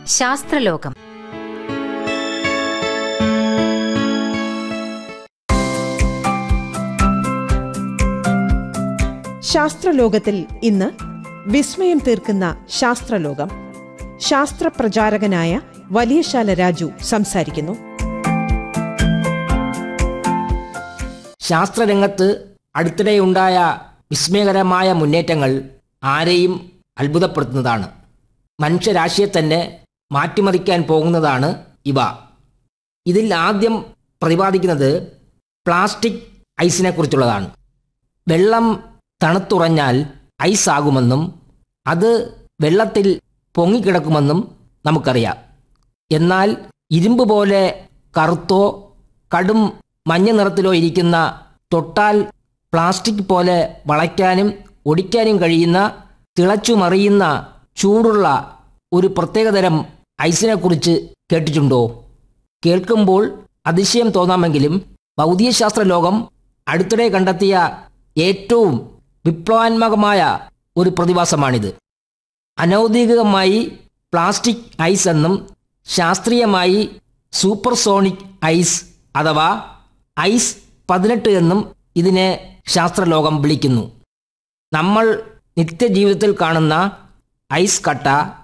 ശാസ്ത്രലോകം ശാസ്ത്രലോകത്തിൽ ഇന്ന് വിസ്മയം തീർക്കുന്ന ശാസ്ത്രലോകം ശാസ്ത്രപ്രചാരകനായ വലിയശാല രാജു സംസാരിക്കുന്നു ശാസ്ത്രരംഗത്ത് അടുത്തിടെയുണ്ടായ വിസ്മയകരമായ മുന്നേറ്റങ്ങൾ ആരെയും അത്ഭുതപ്പെടുത്തുന്നതാണ് മനുഷ്യരാശിയെ തന്നെ മാറ്റിമറിക്കാൻ പോകുന്നതാണ് ഇവ ഇതിൽ ആദ്യം പ്രതിപാദിക്കുന്നത് പ്ലാസ്റ്റിക് ഐസിനെക്കുറിച്ചുള്ളതാണ് വെള്ളം തണുത്തുറഞ്ഞാൽ ഐസ് ആകുമെന്നും അത് വെള്ളത്തിൽ പൊങ്ങിക്കിടക്കുമെന്നും നമുക്കറിയാം എന്നാൽ ഇരുമ്പ് പോലെ കറുത്തോ കടും മഞ്ഞ നിറത്തിലോ ഇരിക്കുന്ന തൊട്ടാൽ പ്ലാസ്റ്റിക് പോലെ വളയ്ക്കാനും ഒടിക്കാനും കഴിയുന്ന തിളച്ചുമറിയുന്ന ചൂടുള്ള ഒരു പ്രത്യേകതരം ഐസിനെക്കുറിച്ച് കേട്ടിട്ടുണ്ടോ കേൾക്കുമ്പോൾ അതിശയം തോന്നാമെങ്കിലും ഭൗതികശാസ്ത്ര ലോകം അടുത്തിടെ കണ്ടെത്തിയ ഏറ്റവും വിപ്ലവാത്മകമായ ഒരു പ്രതിഭാസമാണിത് അനൗദ്യോഗികമായി പ്ലാസ്റ്റിക് ഐസ് എന്നും ശാസ്ത്രീയമായി സൂപ്പർസോണിക് ഐസ് അഥവാ ഐസ് പതിനെട്ട് എന്നും ഇതിനെ ശാസ്ത്രലോകം വിളിക്കുന്നു നമ്മൾ നിത്യജീവിതത്തിൽ കാണുന്ന ഐസ് കട്ട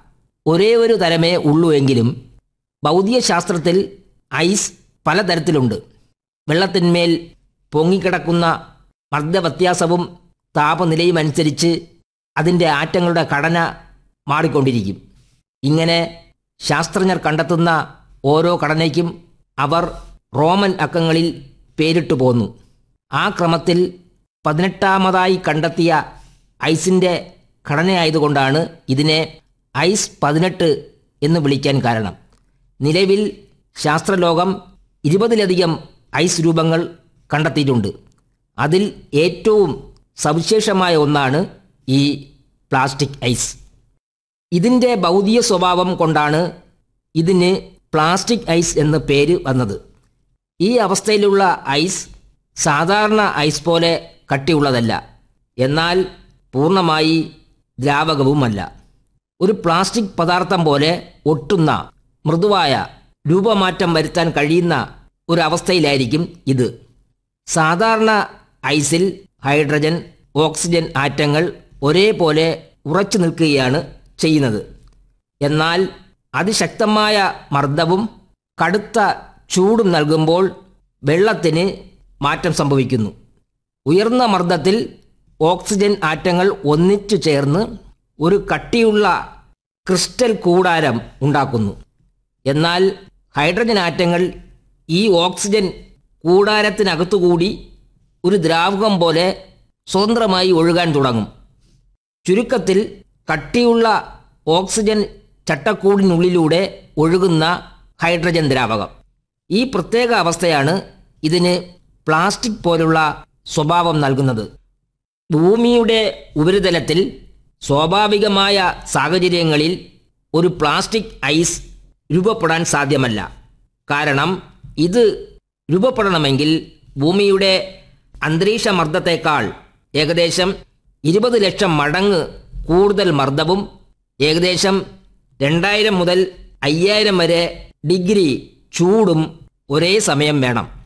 ഒരേ ഒരു തരമേ ഉള്ളൂ എങ്കിലും ഭൗതിക ശാസ്ത്രത്തിൽ ഐസ് പലതരത്തിലുണ്ട് വെള്ളത്തിന്മേൽ പൊങ്ങിക്കിടക്കുന്ന മർദ്ദവ്യത്യാസവും താപനിലയും അനുസരിച്ച് അതിൻ്റെ ആറ്റങ്ങളുടെ ഘടന മാറിക്കൊണ്ടിരിക്കും ഇങ്ങനെ ശാസ്ത്രജ്ഞർ കണ്ടെത്തുന്ന ഓരോ ഘടനയ്ക്കും അവർ റോമൻ അക്കങ്ങളിൽ പേരിട്ടു പോന്നു ആ ക്രമത്തിൽ പതിനെട്ടാമതായി കണ്ടെത്തിയ ഐസിൻ്റെ ഘടനയായതുകൊണ്ടാണ് ഇതിനെ ഐസ് പതിനെട്ട് എന്ന് വിളിക്കാൻ കാരണം നിലവിൽ ശാസ്ത്രലോകം ഇരുപതിലധികം ഐസ് രൂപങ്ങൾ കണ്ടെത്തിയിട്ടുണ്ട് അതിൽ ഏറ്റവും സവിശേഷമായ ഒന്നാണ് ഈ പ്ലാസ്റ്റിക് ഐസ് ഇതിൻ്റെ ഭൗതിക സ്വഭാവം കൊണ്ടാണ് ഇതിന് പ്ലാസ്റ്റിക് ഐസ് എന്ന പേര് വന്നത് ഈ അവസ്ഥയിലുള്ള ഐസ് സാധാരണ ഐസ് പോലെ കട്ടിയുള്ളതല്ല എന്നാൽ പൂർണ്ണമായി ദ്രാവകവുമല്ല ഒരു പ്ലാസ്റ്റിക് പദാർത്ഥം പോലെ ഒട്ടുന്ന മൃദുവായ രൂപമാറ്റം വരുത്താൻ കഴിയുന്ന ഒരു അവസ്ഥയിലായിരിക്കും ഇത് സാധാരണ ഐസിൽ ഹൈഡ്രജൻ ഓക്സിജൻ ആറ്റങ്ങൾ ഒരേപോലെ ഉറച്ചു നിൽക്കുകയാണ് ചെയ്യുന്നത് എന്നാൽ അതിശക്തമായ മർദ്ദവും കടുത്ത ചൂടും നൽകുമ്പോൾ വെള്ളത്തിന് മാറ്റം സംഭവിക്കുന്നു ഉയർന്ന മർദ്ദത്തിൽ ഓക്സിജൻ ആറ്റങ്ങൾ ഒന്നിച്ചു ചേർന്ന് ഒരു കട്ടിയുള്ള ക്രിസ്റ്റൽ കൂടാരം ഉണ്ടാക്കുന്നു എന്നാൽ ഹൈഡ്രജൻ ആറ്റങ്ങൾ ഈ ഓക്സിജൻ കൂടാരത്തിനകത്തുകൂടി ഒരു ദ്രാവകം പോലെ സ്വതന്ത്രമായി ഒഴുകാൻ തുടങ്ങും ചുരുക്കത്തിൽ കട്ടിയുള്ള ഓക്സിജൻ ചട്ടക്കൂടിനുള്ളിലൂടെ ഒഴുകുന്ന ഹൈഡ്രജൻ ദ്രാവകം ഈ പ്രത്യേക അവസ്ഥയാണ് ഇതിന് പ്ലാസ്റ്റിക് പോലുള്ള സ്വഭാവം നൽകുന്നത് ഭൂമിയുടെ ഉപരിതലത്തിൽ സ്വാഭാവികമായ സാഹചര്യങ്ങളിൽ ഒരു പ്ലാസ്റ്റിക് ഐസ് രൂപപ്പെടാൻ സാധ്യമല്ല കാരണം ഇത് രൂപപ്പെടണമെങ്കിൽ ഭൂമിയുടെ അന്തരീക്ഷ മർദ്ദത്തേക്കാൾ ഏകദേശം ഇരുപത് ലക്ഷം മടങ്ങ് കൂടുതൽ മർദ്ദവും ഏകദേശം രണ്ടായിരം മുതൽ അയ്യായിരം വരെ ഡിഗ്രി ചൂടും ഒരേ സമയം വേണം